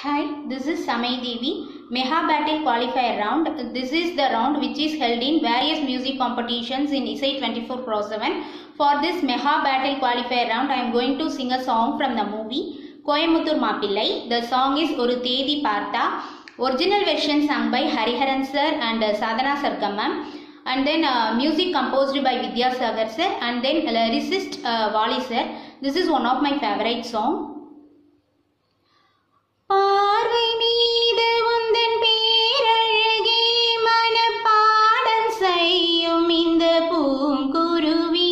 Hi, this is Samay Devi. Meha Battle Qualifier Round. This is the round which is held in various music competitions in ISAI 24 Pro 7. For this Meha Battle Qualifier Round, I am going to sing a song from the movie Koyamuttur Mappillai. The song is Oru Thedi Partha. Original version sung by Hariharan sir and uh, Sadhana Sargamam. And then uh, music composed by Vidya Sagar sir and then lyricist uh, Wali sir. This is one of my favorite song. பார்வை மீது உந்தன் பேரழகே மனப்பாடம் செய்யும் இந்த பூங்குருவி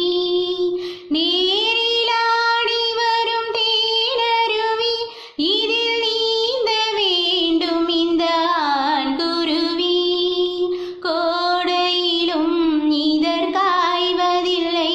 நேரிலாடி வரும் தேனருவி இதில் நீந்த வேண்டும் இந்த ஆண்குருவி கோடையிலும் இதழ் காய்வதில்லை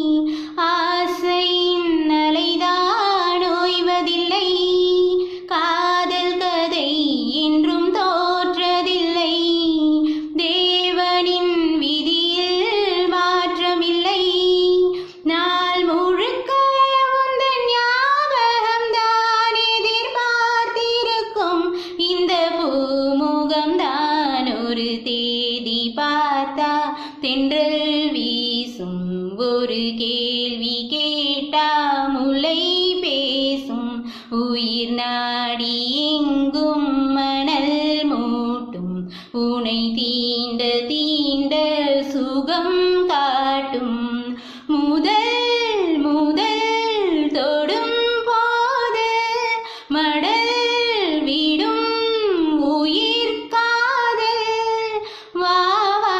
ஆசையின் அலைதான் ஓய்வதில்லை காதல் கதை என்றும் தோற்றதில்லை தேவனின் விதியில் மாற்றமில்லை நாள் முழுக்க உந்தன் ஞாபகம் தான் எதிர்பார்த்திருக்கும் இந்த பூமுகம் தான் ஒரு தேதி பார்த்தா தென்றல் வீசும் ஒரு கேள்வி கேட்டா முலை பேசும் உயிர் நாடி எங்கும் மணல் மூட்டும் உனை தீண்ட தீண்ட சுகம் காட்டும் முதல் முதல் தொடும் போது மடல் விடும் உயிர் காதல் வா வா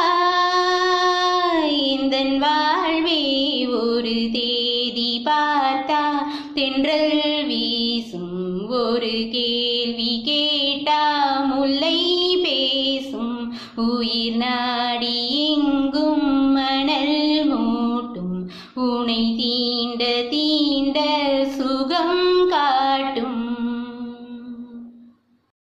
எந்தன் வாழ்வே ஒரு தேதி பார்த்தா தென்றல் வீசும் ஒரு கேள்வி கேட்டா முல்லை பே